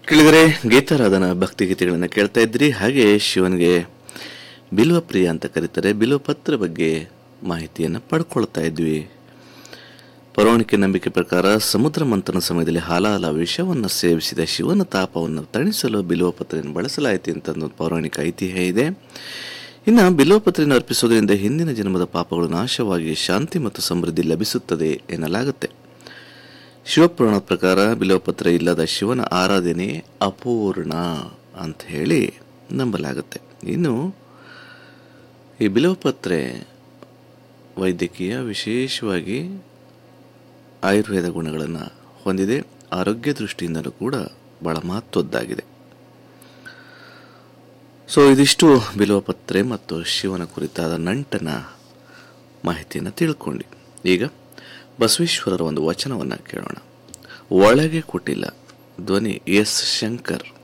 ಕೇಳಿದರೆ ಗೀತಾರಾಧನ ಭಕ್ತಿಗೀತೆಗಳನ್ನು ಕೇಳ್ತಾ ಇದ್ರಿ ಹಾಗೆ ಶಿವನಿಗೆ ಬಿಲ್ವ ಪ್ರಿಯ ಅಂತ ಕರೀತಾರೆ ಬಿಲ್ವ ಪತ್ರ ಬಗ್ಗೆ ಮಾಹಿತಿಯನ್ನು ಪಡ್ಕೊಳ್ತಾ ಇದ್ವಿ ಪೌರಾಣಿಕ ನಂಬಿಕೆ ಪ್ರಕಾರ ಸಮುದ್ರ ಮಂಥನ ಸಮಯದಲ್ಲಿ ಹಾಲಾಲ ವಿಷವನ್ನು ಸೇವಿಸಿದ ಶಿವನ ತಾಪವನ್ನು ತಣಿಸಲು ಬಿಲ್ವಪತ್ರೆಯನ್ನು ಬಳಸಲಾಯಿತು ಅಂತ ಒಂದು ಪೌರಾಣಿಕ ಐತಿಹ್ಯ ಇದೆ ಇನ್ನು ಬಿಲ್ವಪತ್ರೆಯನ್ನು ಅರ್ಪಿಸೋದ್ರಿಂದ ಹಿಂದಿನ ಜನ್ಮದ ಪಾಪಗಳು ನಾಶವಾಗಿ ಶಾಂತಿ ಮತ್ತು ಸಮೃದ್ಧಿ ಲಭಿಸುತ್ತದೆ ಎನ್ನಲಾಗುತ್ತೆ ಶಿವಪುರಾಣದ ಪ್ರಕಾರ ಬಿಲ್ವಪತ್ರೆ ಇಲ್ಲದ ಶಿವನ ಆರಾಧನೆ ಅಪೂರ್ಣ ಅಂತ ಹೇಳಿ ನಂಬಲಾಗುತ್ತೆ ಇನ್ನು ಈ ಬಿಲ್ವಪತ್ರೆ ವೈದ್ಯಕೀಯ ವಿಶೇಷವಾಗಿ ಆಯುರ್ವೇದ ಗುಣಗಳನ್ನು ಹೊಂದಿದೆ ಆರೋಗ್ಯ ದೃಷ್ಟಿಯಿಂದಲೂ ಕೂಡ ಬಹಳ ಮಹತ್ವದ್ದಾಗಿದೆ ಸೊ ಇದಿಷ್ಟು ಬಿಲ್ವಪತ್ರೆ ಮತ್ತು ಶಿವನ ಕುರಿತಾದ ನಂಟನ ಮಾಹಿತಿಯನ್ನು ತಿಳ್ಕೊಂಡು ಈಗ ಬಸವೇಶ್ವರರ ಒಂದು ವಚನವನ್ನು ಕೇಳೋಣ ಒಳಗೆ ಕೊಟ್ಟಿಲ್ಲ ಧ್ವನಿ ಎಸ್ ಶಂಕರ್